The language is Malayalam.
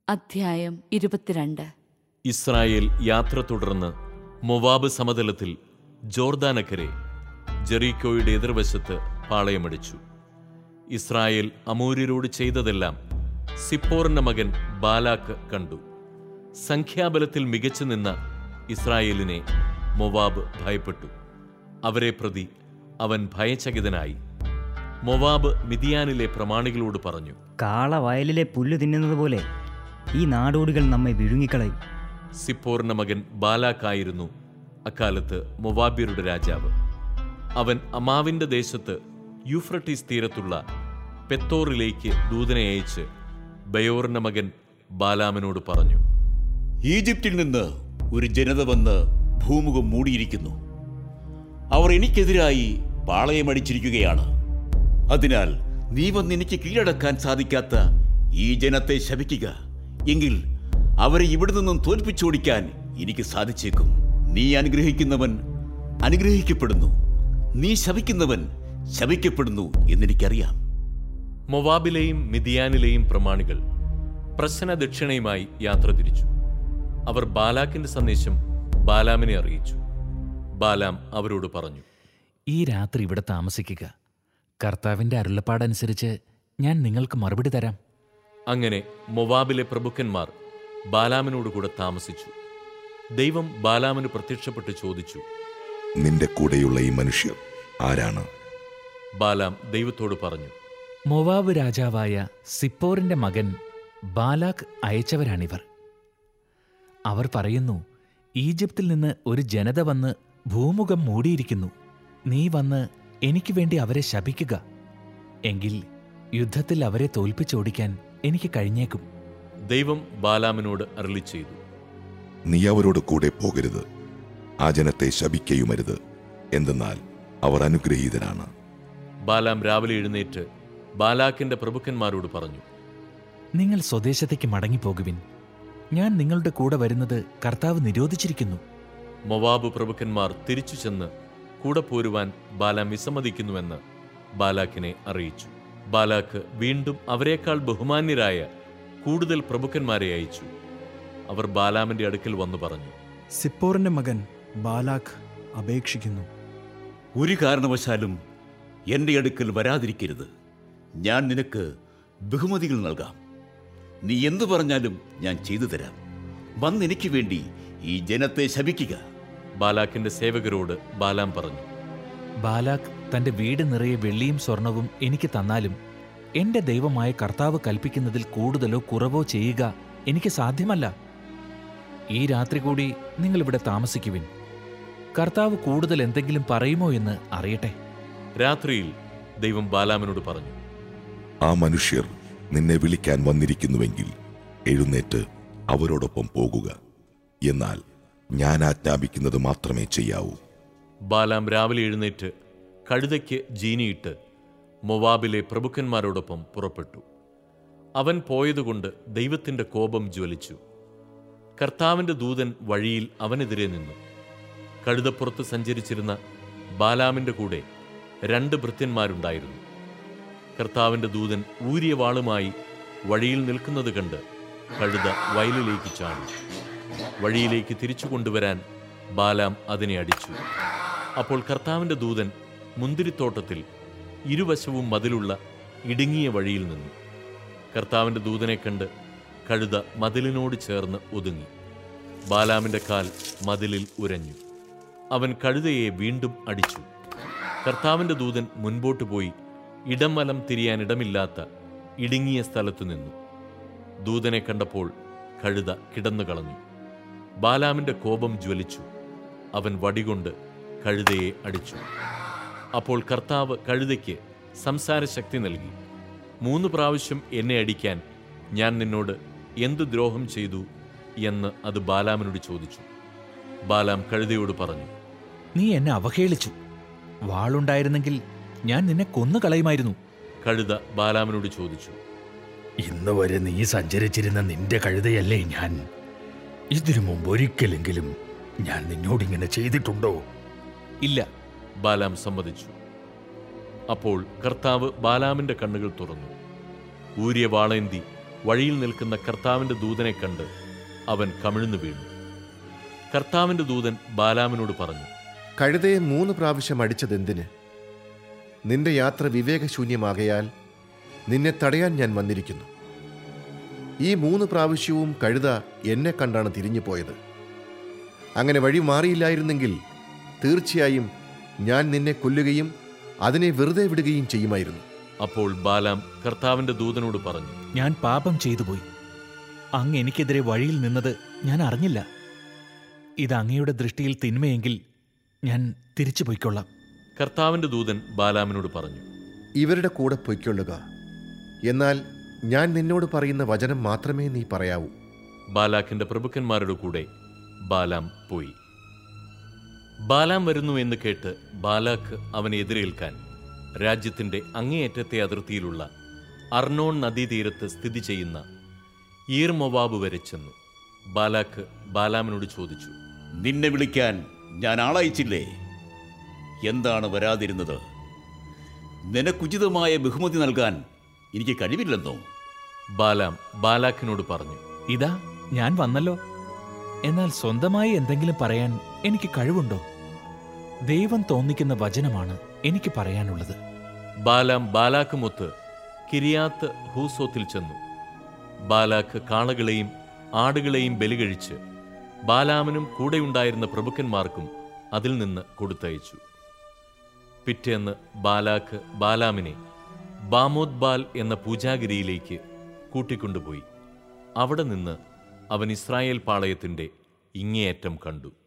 അധ്യായം ഇരുപത്തിരണ്ട് ഇസ്രായേൽ യാത്ര തുടർന്ന് മൊവാബ് സമതലത്തിൽ ജോർദാനക്കരെ ജെറീക്കോയുടെ എതിർവശത്ത് പാളയമടിച്ചു ഇസ്രായേൽ അമൂര്യരോട് ചെയ്തതെല്ലാം സിപ്പോറിന്റെ മകൻ ബാലാക്ക് കണ്ടു സംഖ്യാബലത്തിൽ മികച്ചു നിന്ന ഇസ്രായേലിനെ മൊവാബ് ഭയപ്പെട്ടു അവരെ പ്രതി അവൻ ഭയചകിതനായി മൊവാബ് മിതിയാനിലെ പ്രമാണികളോട് പറഞ്ഞു കാള വയലിലെ പുല്ല് തിന്നുന്നത് പോലെ ഈ നാടോടികൾ നമ്മെ വിഴുങ്ങിക്കളയും സിപ്പോറിന്റെ മകൻ ബാലാക്കായിരുന്നു അക്കാലത്ത് മൊവാബ്യരുടെ രാജാവ് അവൻ അമാവിന്റെ ദേശത്ത് യൂഫ്രട്ടീസ് തീരത്തുള്ള പെത്തോറിലേക്ക് ദൂതനെ അയച്ച് ബയോറിന്റെ മകൻ ബാലാമിനോട് പറഞ്ഞു ഈജിപ്തിൽ നിന്ന് ഒരു ജനത വന്ന് ഭൂമുഖം മൂടിയിരിക്കുന്നു അവർ എനിക്കെതിരായി പാളയമടിച്ചിരിക്കുകയാണ് അതിനാൽ നീ വന്ന് എനിക്ക് കീഴടക്കാൻ സാധിക്കാത്ത ഈ ജനത്തെ ശപിക്കുക എങ്കിൽ അവരെ ഇവിടെ നിന്നും തോൽപ്പിച്ചോടിക്കാൻ എനിക്ക് സാധിച്ചേക്കും നീ അനുഗ്രഹിക്കുന്നവൻ അനുഗ്രഹിക്കപ്പെടുന്നു നീ ശപിക്കുന്നവൻ ശപിക്കപ്പെടുന്നു എന്നെനിക്കറിയാം മൊവാബിലെയും മിതിയാനിലെയും പ്രമാണികൾ പ്രശ്ന ദക്ഷിണയുമായി യാത്ര തിരിച്ചു അവർ ബാലാക്കിന്റെ സന്ദേശം ബാലാമിനെ അറിയിച്ചു ബാലാം അവരോട് പറഞ്ഞു ഈ രാത്രി ഇവിടെ താമസിക്കുക കർത്താവിൻ്റെ അരുളപ്പാടനുസരിച്ച് ഞാൻ നിങ്ങൾക്ക് മറുപടി തരാം അങ്ങനെ മൊവാബിലെ പ്രഭുക്കന്മാർ ബാലാമിനോട് കൂടെ താമസിച്ചു ദൈവം ബാലാമിന് പ്രത്യക്ഷപ്പെട്ട് ചോദിച്ചു നിന്റെ കൂടെയുള്ള ഈ മനുഷ്യർ ആരാണ് ബാലാം ദൈവത്തോട് പറഞ്ഞു മൊവാബ് രാജാവായ സിപ്പോറിന്റെ മകൻ ബാലാക്ക് അയച്ചവരാണിവർ അവർ പറയുന്നു ഈജിപ്തിൽ നിന്ന് ഒരു ജനത വന്ന് ഭൂമുഖം മൂടിയിരിക്കുന്നു നീ വന്ന് എനിക്ക് വേണ്ടി അവരെ ശപിക്കുക എങ്കിൽ യുദ്ധത്തിൽ അവരെ തോൽപ്പിച്ചോടിക്കാൻ എനിക്ക് കഴിഞ്ഞേക്കും ദൈവം ബാലാമിനോട് അരളി ചെയ്തു നീ അവരോട് കൂടെ പോകരുത് ആ ജനത്തെ ശപിക്കയുമരുത് എന്തെന്നാൽ അവർ അനുഗ്രഹീതരാണ് ബാലാം രാവിലെ എഴുന്നേറ്റ് ബാലാക്കിന്റെ പ്രഭുക്കന്മാരോട് പറഞ്ഞു നിങ്ങൾ സ്വദേശത്തേക്ക് മടങ്ങിപ്പോകുവിൻ ഞാൻ നിങ്ങളുടെ കൂടെ വരുന്നത് കർത്താവ് നിരോധിച്ചിരിക്കുന്നു മൊവാബ് പ്രഭുക്കന്മാർ തിരിച്ചു ചെന്ന് കൂടെ പോരുവാൻ ബാലാം വിസമ്മതിക്കുന്നുവെന്ന് ബാലാക്കിനെ അറിയിച്ചു ബാലാക്ക് വീണ്ടും അവരെക്കാൾ ബഹുമാന്യരായ കൂടുതൽ പ്രഭുക്കന്മാരെ അയച്ചു അവർ ബാലാമിന്റെ അടുക്കൽ വന്നു പറഞ്ഞു സിപ്പോറിന്റെ മകൻ ബാലാഖ് അപേക്ഷിക്കുന്നു ഒരു കാരണവശാലും എൻ്റെ അടുക്കൽ വരാതിരിക്കരുത് ഞാൻ നിനക്ക് ബഹുമതികൾ നൽകാം നീ എന്തു പറഞ്ഞാലും ഞാൻ ചെയ്തു തരാം വന്ന് എനിക്ക് വേണ്ടി ഈ ജനത്തെ ശപിക്കുക ബാലാക്കിന്റെ സേവകരോട് ബാലാം പറഞ്ഞു ബാലാക്ക് തന്റെ വീട് നിറയെ വെള്ളിയും സ്വർണവും എനിക്ക് തന്നാലും എന്റെ ദൈവമായ കർത്താവ് കൽപ്പിക്കുന്നതിൽ കൂടുതലോ കുറവോ ചെയ്യുക എനിക്ക് സാധ്യമല്ല ഈ രാത്രി കൂടി നിങ്ങൾ ഇവിടെ താമസിക്കുവിൻ കർത്താവ് കൂടുതൽ എന്തെങ്കിലും പറയുമോ എന്ന് അറിയട്ടെ രാത്രിയിൽ ദൈവം ബാലാമിനോട് പറഞ്ഞു ആ മനുഷ്യർ നിന്നെ വിളിക്കാൻ വന്നിരിക്കുന്നുവെങ്കിൽ എഴുന്നേറ്റ് അവരോടൊപ്പം പോകുക എന്നാൽ ഞാൻ ആജ്ഞാപിക്കുന്നത് മാത്രമേ ചെയ്യാവൂ ബാലാം രാവിലെ എഴുന്നേറ്റ് കഴുതയ്ക്ക് ജീനിയിട്ട് മൊവാബിലെ പ്രഭുക്കന്മാരോടൊപ്പം പുറപ്പെട്ടു അവൻ പോയതുകൊണ്ട് ദൈവത്തിന്റെ കോപം ജ്വലിച്ചു കർത്താവിന്റെ ദൂതൻ വഴിയിൽ അവനെതിരെ നിന്നു കഴുതപ്പുറത്ത് സഞ്ചരിച്ചിരുന്ന ബാലാമിന്റെ കൂടെ രണ്ട് ഭൃത്യന്മാരുണ്ടായിരുന്നു കർത്താവിന്റെ ദൂതൻ ഊരിയ വാളുമായി വഴിയിൽ നിൽക്കുന്നത് കണ്ട് കഴുത വയലിലേക്ക് ചാടി വഴിയിലേക്ക് തിരിച്ചു കൊണ്ടുവരാൻ ബാലാം അതിനെ അടിച്ചു അപ്പോൾ കർത്താവിന്റെ ദൂതൻ മുന്തിരിത്തോട്ടത്തിൽ ഇരുവശവും മതിലുള്ള ഇടുങ്ങിയ വഴിയിൽ നിന്നു കർത്താവിന്റെ ദൂതനെ കണ്ട് കഴുത മതിലിനോട് ചേർന്ന് ഒതുങ്ങി ബാലാമിന്റെ കാൽ മതിലിൽ ഉരഞ്ഞു അവൻ കഴുതയെ വീണ്ടും അടിച്ചു കർത്താവിന്റെ ദൂതൻ മുൻപോട്ട് പോയി ഇടം വലം തിരിയാനിടമില്ലാത്ത ഇടുങ്ങിയ സ്ഥലത്തു നിന്നു ദൂതനെ കണ്ടപ്പോൾ കഴുത കിടന്നു കളഞ്ഞു ബാലാമിന്റെ കോപം ജ്വലിച്ചു അവൻ വടികൊണ്ട് കഴുതയെ അടിച്ചു അപ്പോൾ കർത്താവ് കഴുതയ്ക്ക് സംസാരശക്തി നൽകി മൂന്ന് പ്രാവശ്യം എന്നെ അടിക്കാൻ ഞാൻ നിന്നോട് എന്തു ദ്രോഹം ചെയ്തു എന്ന് അത് ബാലാമിനോട് ചോദിച്ചു ബാലാം കഴുതയോട് പറഞ്ഞു നീ എന്നെ അവഹേളിച്ചു വാളുണ്ടായിരുന്നെങ്കിൽ ഞാൻ നിന്നെ കൊന്നുകളയുമായിരുന്നു കഴുത ബാലാമിനോട് ചോദിച്ചു ഇന്ന് വരെ നീ സഞ്ചരിച്ചിരുന്ന നിന്റെ കഴുതയല്ലേ ഞാൻ ഇതിനു മുമ്പ് ഒരിക്കലെങ്കിലും ഞാൻ നിന്നോടിങ്ങനെ ചെയ്തിട്ടുണ്ടോ ഇല്ല ബാലാം സമ്മതിച്ചു അപ്പോൾ കർത്താവ് ബാലാമിന്റെ കണ്ണുകൾ തുറന്നു ഊരിയ വാളേന്തി വഴിയിൽ നിൽക്കുന്ന കർത്താവിന്റെ ദൂതനെ കണ്ട് അവൻ കമിഴ്ന്നു വീണു കർത്താവിന്റെ ദൂതൻ ബാലാമിനോട് പറഞ്ഞു കഴുതയെ മൂന്ന് പ്രാവശ്യം അടിച്ചതെന്തിന് നിന്റെ യാത്ര വിവേകശൂന്യമാകയാൽ നിന്നെ തടയാൻ ഞാൻ വന്നിരിക്കുന്നു ഈ മൂന്ന് പ്രാവശ്യവും കഴുത എന്നെ കണ്ടാണ് തിരിഞ്ഞു പോയത് അങ്ങനെ വഴി മാറിയില്ലായിരുന്നെങ്കിൽ തീർച്ചയായും ഞാൻ നിന്നെ കൊല്ലുകയും അതിനെ വെറുതെ വിടുകയും ചെയ്യുമായിരുന്നു അപ്പോൾ ബാലാം കർത്താവിന്റെ ദൂതനോട് പറഞ്ഞു ഞാൻ പാപം ചെയ്തുപോയി അങ്ങ് എനിക്കെതിരെ വഴിയിൽ നിന്നത് ഞാൻ അറിഞ്ഞില്ല ഇത് അങ്ങയുടെ ദൃഷ്ടിയിൽ തിന്മയെങ്കിൽ ഞാൻ തിരിച്ചു പോയിക്കൊള്ളാം കർത്താവിന്റെ ദൂതൻ ബാലാമിനോട് പറഞ്ഞു ഇവരുടെ കൂടെ പൊയ്ക്കൊള്ളുക എന്നാൽ ഞാൻ നിന്നോട് പറയുന്ന വചനം മാത്രമേ നീ പറയാവൂ ബാലാക്കിന്റെ പ്രഭുക്കന്മാരുടെ കൂടെ ബാലാം പോയി ബാലാം വരുന്നു എന്ന് കേട്ട് ബാലാക്ക് അവനെ എതിരേൽക്കാൻ രാജ്യത്തിന്റെ അങ്ങേയറ്റത്തെ അതിർത്തിയിലുള്ള അർണോൺ നദീതീരത്ത് സ്ഥിതി ചെയ്യുന്ന ഈർ മൊവാബ് വരെ ചെന്നു ബാലാക്ക് ബാലാമിനോട് ചോദിച്ചു നിന്നെ വിളിക്കാൻ ഞാൻ ആളയച്ചില്ലേ എന്താണ് വരാതിരുന്നത് നിനക്കുചിതമായ ബഹുമതി നൽകാൻ എനിക്ക് കഴിവില്ലെന്നോ ബാലാം ബാലാക്കിനോട് പറഞ്ഞു ഇതാ ഞാൻ വന്നല്ലോ എന്നാൽ സ്വന്തമായി എന്തെങ്കിലും പറയാൻ എനിക്ക് കഴിവുണ്ടോ ദൈവം തോന്നിക്കുന്ന വചനമാണ് എനിക്ക് പറയാനുള്ളത് ബാലാം ബാലാക്കുമൊത്ത് കിരിയാത്ത് ഹൂസോത്തിൽ ചെന്നു ബാലാക്ക് കാളകളെയും ആടുകളെയും ബലികഴിച്ച് ബാലാമിനും കൂടെയുണ്ടായിരുന്ന പ്രഭുക്കന്മാർക്കും അതിൽ നിന്ന് കൊടുത്തയച്ചു പിറ്റേന്ന് ബാലാക്ക് ബാലാമിനെ ബാമോദ് ബാൽ എന്ന പൂജാഗിരിയിലേക്ക് കൂട്ടിക്കൊണ്ടുപോയി അവിടെ നിന്ന് അവൻ ഇസ്രായേൽ പാളയത്തിന്റെ ഇങ്ങേയറ്റം കണ്ടു